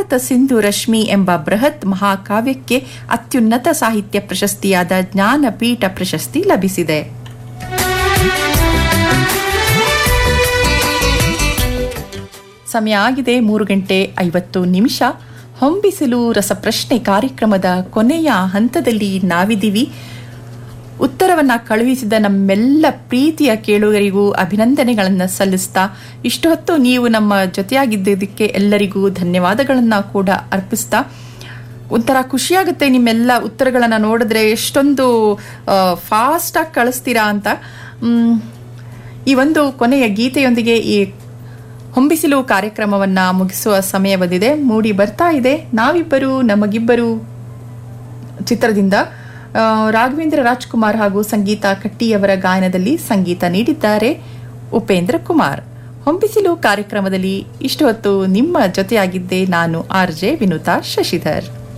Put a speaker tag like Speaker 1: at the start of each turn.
Speaker 1: ಪ್ರಶಾಂತ ಸಿಂಧು ರಶ್ಮಿ ಎಂಬ ಬೃಹತ್ ಮಹಾಕಾವ್ಯಕ್ಕೆ ಅತ್ಯುನ್ನತ ಸಾಹಿತ್ಯ ಪ್ರಶಸ್ತಿಯಾದ ಜ್ಞಾನಪೀಠ ಪ್ರಶಸ್ತಿ ಲಭಿಸಿದೆ ಸಮಯ ಆಗಿದೆ ಮೂರು ಗಂಟೆ ಐವತ್ತು ನಿಮಿಷ ಹೊಂಬಿಸಿಲು ರಸಪ್ರಶ್ನೆ ಕಾರ್ಯಕ್ರಮದ ಕೊನೆಯ ಹಂತದಲ್ಲಿ ನಾವಿದ್ದೀವಿ ಉತ್ತರವನ್ನ ಕಳುಹಿಸಿದ ನಮ್ಮೆಲ್ಲ ಪ್ರೀತಿಯ ಕೇಳುಗರಿಗೂ ಅಭಿನಂದನೆಗಳನ್ನು ಸಲ್ಲಿಸ್ತಾ ಇಷ್ಟು ಹೊತ್ತು ನೀವು ನಮ್ಮ ಜೊತೆಯಾಗಿದ್ದದಕ್ಕೆ ಎಲ್ಲರಿಗೂ ಧನ್ಯವಾದಗಳನ್ನು ಕೂಡ ಅರ್ಪಿಸ್ತಾ ಒಂಥರ ಖುಷಿಯಾಗುತ್ತೆ ನಿಮ್ಮೆಲ್ಲ ಉತ್ತರಗಳನ್ನು ನೋಡಿದ್ರೆ ಎಷ್ಟೊಂದು ಫಾಸ್ಟಾಗಿ ಕಳಿಸ್ತೀರಾ ಅಂತ ಮ್, ಈ ಒಂದು ಕೊನೆಯ ಗೀತೆಯೊಂದಿಗೆ ಈ ಹೊಂಬಿಸಿಲು ಕಾರ್ಯಕ್ರಮವನ್ನ ಮುಗಿಸುವ ಸಮಯ ಬಂದಿದೆ ಮೂಡಿ ಬರ್ತಾ ಇದೆ ನಾವಿಬ್ಬರು ನಮಗಿಬ್ಬರು ಚಿತ್ರದಿಂದ ಆ, ರಾಘವೇಂದ್ರ ರಾಜ್ಕುಮಾರ್ ಹಾಗೂ ಸಂಗೀತ ಕಟ್ಟಿಯವರ ಗಾಯನದಲ್ಲಿ ಸಂಗೀತ ನೀಡಿದ್ದಾರೆ ಉಪೇಂದ್ರ ಕುಮಾರ್ ಹೊಂಬಿಸಿಲು ಕಾರ್ಯಕ್ರಮದಲ್ಲಿ ಇಷ್ಟು ಹೊತ್ತು ನಿಮ್ಮ ಜೊತೆಯಾಗಿದ್ದೆ ನಾನು ಆರ್ ಜೆ ವಿನುತಾ ಶಶಿಧರ್